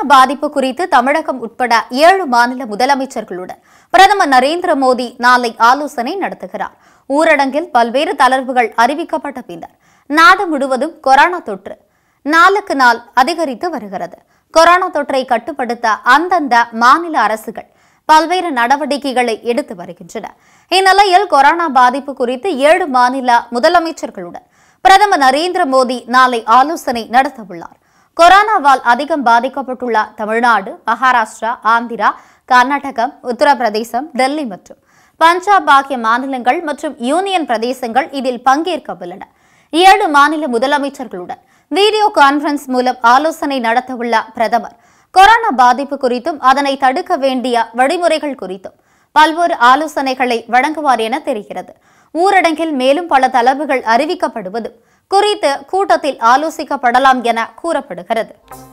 பாதிப்பு குறித்து தமிழகம் உட்பட ஏழு மாநில முதலமைச்சர்களுடன் பிரதமர் நரேந்திர மோடி நாளை ஆலோசனை நடத்துகிறார் ஊரடங்கில் பல்வேறு தளர்வுகள் அறிவிக்கப்பட்ட பின்னர் நாடு முழுவதும் கொரோனா தொற்று நாளுக்கு நாள் அதிகரித்து வருகிறது கொரோனா தொற்றை கட்டுப்படுத்த அந்தந்த மாநில அரசுகள் பல்வேறு நடவடிக்கைகளை எடுத்து வருகின்றன இந்நிலையில் கொரோனா பாதிப்பு குறித்து ஏழு மாநில முதலமைச்சர்களுடன் பிரதமர் நரேந்திர மோடி நாளை ஆலோசனை நடத்தவுள்ளார் கொரோனாவால் அதிகம் பாதிக்கப்பட்டுள்ள தமிழ்நாடு மகாராஷ்டிரா ஆந்திரா கர்நாடகம் உத்தரப்பிரதேசம் டெல்லி மற்றும் பஞ்சாப் ஆகிய மாநிலங்கள் மற்றும் யூனியன் பிரதேசங்கள் இதில் பங்கேற்க உள்ளன ஏழு மாநில முதலமைச்சர்களுடன் வீடியோ கான்பரன்ஸ் மூலம் ஆலோசனை நடத்தவுள்ள பிரதமர் கொரோனா பாதிப்பு குறித்தும் அதனை தடுக்க வேண்டிய வழிமுறைகள் குறித்தும் பல்வேறு ஆலோசனைகளை வழங்குவார் என தெரிகிறது ஊரடங்கில் மேலும் பல தளர்வுகள் அறிவிக்கப்படுவதும் குறித்து கூட்டத்தில் ஆலோசிக்கப்படலாம் என கூறப்படுகிறது